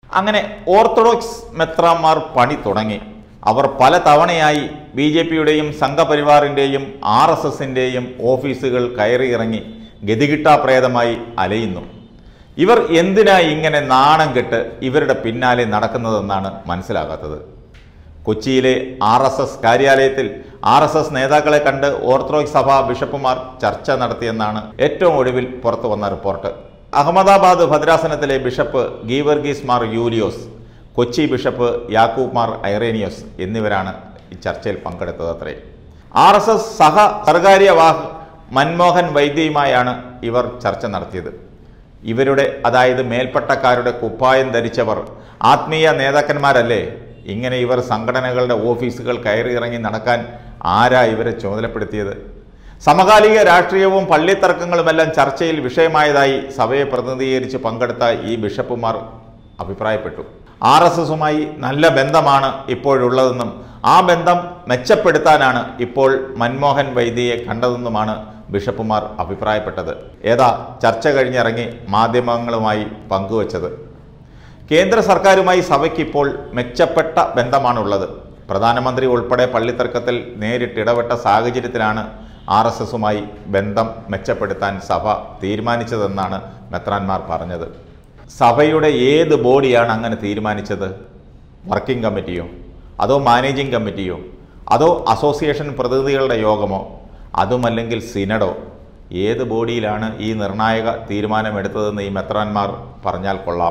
അങ്ങനെ ഓർത്തഡോക്സ് മെത്രാന്മാർ പണി തുടങ്ങി അവർ പല തവണയായി ബി ജെ പിയുടെയും സംഘപരിവാറിൻ്റെയും ആർ എസ് എസിൻ്റെയും ഓഫീസുകൾ കയറിയിറങ്ങി ഗതികിട്ടാപ്രേതമായി അലയുന്നു ഇവർ എന്തിനാ ഇങ്ങനെ നാണം കെട്ട് ഇവരുടെ പിന്നാലെ നടക്കുന്നതെന്നാണ് മനസ്സിലാകാത്തത് കൊച്ചിയിലെ ആർ എസ് എസ് കാര്യാലയത്തിൽ ആർ എസ് എസ് നേതാക്കളെ കണ്ട് ഓർത്തഡോക്സ് സഭ ബിഷപ്പുമാർ ചർച്ച നടത്തിയെന്നാണ് ഏറ്റവും ഒടുവിൽ പുറത്തു വന്ന റിപ്പോർട്ട് അഹമ്മദാബാദ് ഭദ്രാസനത്തിലെ ബിഷപ്പ് ഗീവർഗീസ് മാർ യൂലിയോസ് കൊച്ചി ബിഷപ്പ് യാക്കൂബ് മാർ ഐറേനിയോസ് എന്നിവരാണ് ഈ ചർച്ചയിൽ പങ്കെടുത്തത് അത്രേ ആർ എസ് എസ് സഹ സർക്കാര്യവാഹ് മൻമോഹൻ വൈദ്യയുമായാണ് ഇവർ ചർച്ച നടത്തിയത് ഇവരുടെ അതായത് മേൽപ്പട്ടക്കാരുടെ കുപ്പായം ധരിച്ചവർ ആത്മീയ നേതാക്കന്മാരല്ലേ ഇങ്ങനെ ഇവർ സംഘടനകളുടെ ഓഫീസുകൾ കയറിയിറങ്ങി നടക്കാൻ ആരാ ഇവരെ ചുമതലപ്പെടുത്തിയത് സമകാലിക രാഷ്ട്രീയവും പള്ളിത്തർക്കങ്ങളുമെല്ലാം ചർച്ചയിൽ വിഷയമായതായി സഭയെ പ്രതിനിധീകരിച്ച് പങ്കെടുത്ത ഈ ബിഷപ്പുമാർ അഭിപ്രായപ്പെട്ടു ആർ എസ് എസുമായി നല്ല ബന്ധമാണ് ഇപ്പോഴുള്ളതെന്നും ആ ബന്ധം മെച്ചപ്പെടുത്താനാണ് ഇപ്പോൾ മൻമോഹൻ വൈദ്യയെ കണ്ടതെന്നുമാണ് ബിഷപ്പുമാർ അഭിപ്രായപ്പെട്ടത് ഏതാ ചർച്ച കഴിഞ്ഞിറങ്ങി മാധ്യമങ്ങളുമായി പങ്കുവച്ചത് കേന്ദ്ര സർക്കാരുമായി സഭയ്ക്ക് ഇപ്പോൾ മെച്ചപ്പെട്ട ബന്ധമാണുള്ളത് പ്രധാനമന്ത്രി ഉൾപ്പെടെ പള്ളിത്തർക്കത്തിൽ നേരിട്ട് ഇടപെട്ട സാഹചര്യത്തിലാണ് ആർ എസ് എസുമായി ബന്ധം മെച്ചപ്പെടുത്താൻ സഭ തീരുമാനിച്ചതെന്നാണ് മെത്രാന്മാർ പറഞ്ഞത് സഭയുടെ ഏത് ബോഡിയാണ് അങ്ങനെ തീരുമാനിച്ചത് വർക്കിംഗ് കമ്മിറ്റിയോ അതോ മാനേജിംഗ് കമ്മിറ്റിയോ അതോ അസോസിയേഷൻ പ്രതിനിധികളുടെ യോഗമോ അതുമല്ലെങ്കിൽ സിനഡോ ഏത് ബോഡിയിലാണ് ഈ നിർണായക തീരുമാനമെടുത്തതെന്ന് ഈ മെത്രാന്മാർ പറഞ്ഞാൽ കൊള്ളാം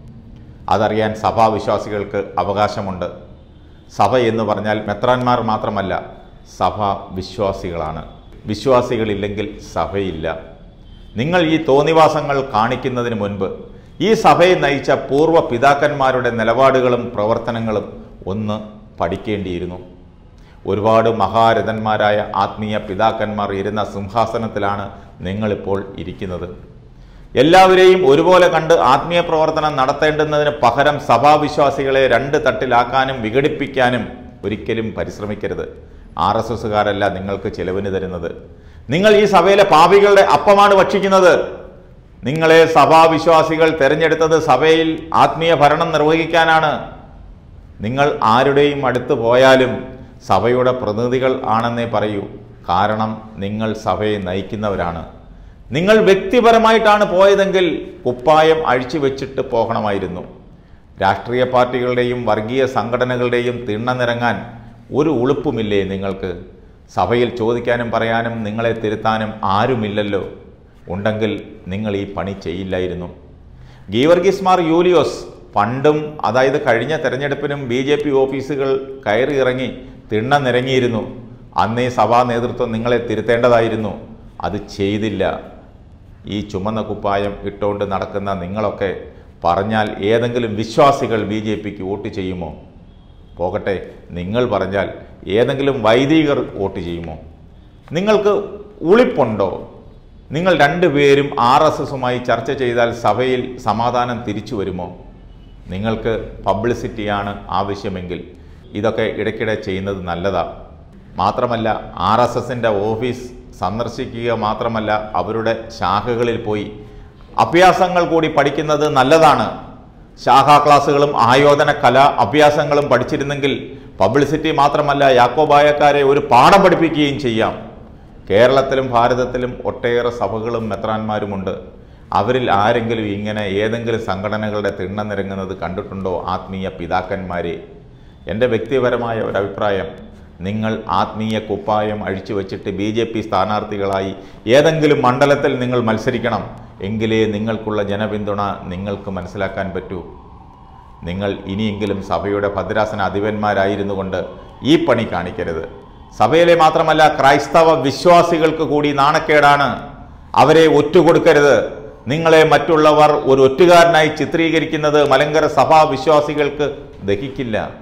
അതറിയാൻ സഭാവിശ്വാസികൾക്ക് അവകാശമുണ്ട് സഭ എന്ന് പറഞ്ഞാൽ മെത്രാന്മാർ മാത്രമല്ല സഭ വിശ്വാസികളാണ് വിശ്വാസികളില്ലെങ്കിൽ സഭയില്ല നിങ്ങൾ ഈ തോന്നിവാസങ്ങൾ കാണിക്കുന്നതിന് മുൻപ് ഈ സഭയെ നയിച്ച പൂർവ്വ പിതാക്കന്മാരുടെ നിലപാടുകളും പ്രവർത്തനങ്ങളും ഒന്ന് പഠിക്കേണ്ടിയിരുന്നു ഒരുപാട് മഹാരഥന്മാരായ ആത്മീയ പിതാക്കന്മാർ ഇരുന്ന സിംഹാസനത്തിലാണ് നിങ്ങളിപ്പോൾ ഇരിക്കുന്നത് എല്ലാവരെയും ഒരുപോലെ കണ്ട് ആത്മീയ പ്രവർത്തനം നടത്തേണ്ടുന്നതിന് പകരം സഭാവിശ്വാസികളെ രണ്ട് തട്ടിലാക്കാനും വിഘടിപ്പിക്കാനും ഒരിക്കലും പരിശ്രമിക്കരുത് ആർ എസ് എസുകാരല്ല നിങ്ങൾക്ക് ചെലവിന് തരുന്നത് നിങ്ങൾ ഈ സഭയിലെ പാപികളുടെ അപ്പമാണ് ഭക്ഷിക്കുന്നത് നിങ്ങളെ സഭാവിശ്വാസികൾ തെരഞ്ഞെടുത്തത് സഭയിൽ ആത്മീയ ഭരണം നിർവഹിക്കാനാണ് നിങ്ങൾ ആരുടെയും അടുത്ത് പോയാലും സഭയുടെ പ്രതിനിധികൾ ആണെന്നേ പറയൂ കാരണം നിങ്ങൾ സഭയെ നയിക്കുന്നവരാണ് നിങ്ങൾ വ്യക്തിപരമായിട്ടാണ് പോയതെങ്കിൽ കുപ്പായം അഴിച്ചു വെച്ചിട്ട് പോകണമായിരുന്നു രാഷ്ട്രീയ പാർട്ടികളുടെയും വർഗീയ സംഘടനകളുടെയും തിണ്ണനിറങ്ങാൻ ഒരു ഉളുപ്പുമില്ലേ നിങ്ങൾക്ക് സഭയിൽ ചോദിക്കാനും പറയാനും നിങ്ങളെ തിരുത്താനും ആരുമില്ലല്ലോ ഉണ്ടെങ്കിൽ നിങ്ങൾ ഈ പണി ചെയ്യില്ലായിരുന്നു ഗീവർഗീസ് മാർ യൂലിയോസ് പണ്ടും അതായത് കഴിഞ്ഞ തെരഞ്ഞെടുപ്പിനും ബി ജെ പി ഓഫീസുകൾ കയറി ഇറങ്ങി തിണ്ണ നിരങ്ങിയിരുന്നു അന്നേ സഭാ നേതൃത്വം നിങ്ങളെ തിരുത്തേണ്ടതായിരുന്നു അത് ചെയ്തില്ല ഈ ചുമന്ന കുപ്പായം ഇട്ടുകൊണ്ട് നടക്കുന്ന നിങ്ങളൊക്കെ പറഞ്ഞാൽ ഏതെങ്കിലും വിശ്വാസികൾ ബി ജെ പിക്ക് വോട്ട് ചെയ്യുമോ പോകട്ടെ നിങ്ങൾ പറഞ്ഞാൽ ഏതെങ്കിലും വൈദികർ വോട്ട് ചെയ്യുമോ നിങ്ങൾക്ക് ഉളിപ്പുണ്ടോ നിങ്ങൾ രണ്ടുപേരും ആർ എസ് എസുമായി ചർച്ച ചെയ്താൽ സഭയിൽ സമാധാനം തിരിച്ചു വരുമോ നിങ്ങൾക്ക് പബ്ലിസിറ്റിയാണ് ആവശ്യമെങ്കിൽ ഇതൊക്കെ ഇടയ്ക്കിടെ ചെയ്യുന്നത് നല്ലതാണ് മാത്രമല്ല ആർ എസ് എസിൻ്റെ ഓഫീസ് സന്ദർശിക്കുക മാത്രമല്ല അവരുടെ ശാഖകളിൽ പോയി അഭ്യാസങ്ങൾ കൂടി പഠിക്കുന്നത് നല്ലതാണ് ശാഖാ ക്ലാസ്സുകളും ആയോധന കല അഭ്യാസങ്ങളും പഠിച്ചിരുന്നെങ്കിൽ പബ്ലിസിറ്റി മാത്രമല്ല യാക്കോബായക്കാരെ ഒരു പാഠം പഠിപ്പിക്കുകയും ചെയ്യാം കേരളത്തിലും ഭാരതത്തിലും ഒട്ടേറെ സഭകളും മെത്രാന്മാരുമുണ്ട് അവരിൽ ആരെങ്കിലും ഇങ്ങനെ ഏതെങ്കിലും സംഘടനകളുടെ തിണ്ണ നിരങ്ങുന്നത് കണ്ടിട്ടുണ്ടോ ആത്മീയ പിതാക്കന്മാരെ എൻ്റെ വ്യക്തിപരമായ ഒരു അഭിപ്രായം നിങ്ങൾ ആത്മീയ കുപ്പായം അഴിച്ചു വച്ചിട്ട് ബി ജെ പി സ്ഥാനാർത്ഥികളായി ഏതെങ്കിലും മണ്ഡലത്തിൽ നിങ്ങൾ മത്സരിക്കണം എങ്കിലേ നിങ്ങൾക്കുള്ള ജനപിന്തുണ നിങ്ങൾക്ക് മനസ്സിലാക്കാൻ പറ്റൂ നിങ്ങൾ ഇനിയെങ്കിലും സഭയുടെ ഭദ്രാസന അധിപന്മാരായിരുന്നു കൊണ്ട് ഈ പണി കാണിക്കരുത് സഭയിലെ മാത്രമല്ല ക്രൈസ്തവ വിശ്വാസികൾക്ക് കൂടി നാണക്കേടാണ് അവരെ ഒറ്റുകൊടുക്കരുത് നിങ്ങളെ മറ്റുള്ളവർ ഒരു ഒറ്റുകാരനായി ചിത്രീകരിക്കുന്നത് മലങ്കര സഭാ വിശ്വാസികൾക്ക് ദഹിക്കില്ല